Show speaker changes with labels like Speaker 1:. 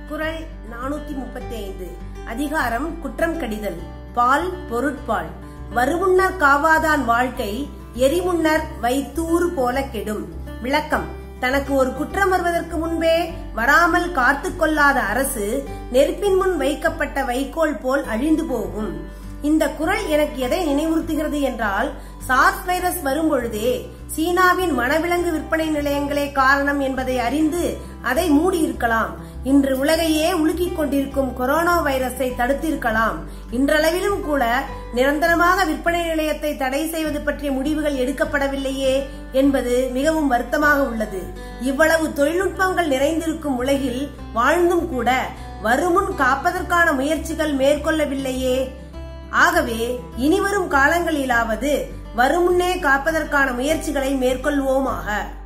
Speaker 1: குறள் நானூத்தி முப்பத்தி ஐந்து அதிகாரம் குற்றம் கடிதல் பால் பொருட்பால் வருமுன்னர் காவாதான் வாழ்க்கை எரிமுன்னர் வைத்தூறு போல கெடும் விளக்கம் தனக்கு ஒரு குற்றம் வருவதற்கு முன்பே வராமல் காத்து கொள்ளாத அரசு நெருப்பின் முன் வைக்கப்பட்ட வைக்கோல் போல் அழிந்து போகும் இந்த குரல் எனக்கு எதை நினைவுறுத்துகிறது என்றால் சார்ஸ் வைரஸ் வரும்பொழுதே சீனாவின் வனவிலங்கு விற்பனை நிலையங்களே காரணம் என்பதை அறிந்து அதை மூடியிருக்கலாம் இன்று உலகையே உலுக்கிக் கொண்டிருக்கும் கொரோனா வைரஸை தடுத்திருக்கலாம் இன்றளவிலும் கூட நிரந்தரமாக விற்பனை நிலையத்தை தடை செய்வது பற்றிய முடிவுகள் எடுக்கப்படவில்லையே என்பது மிகவும் வருத்தமாக உள்ளது இவ்வளவு தொழில்நுட்பங்கள் நிறைந்திருக்கும் உலகில் வாழ்ந்தும் கூட வருமுன் காப்பதற்கான முயற்சிகள் மேற்கொள்ளவில்லையே ஆகவே இனிவரும் காலங்களிலாவது வருமுன்னே காப்பதற்கான முயற்சிகளை மேற்கொள்வோமாக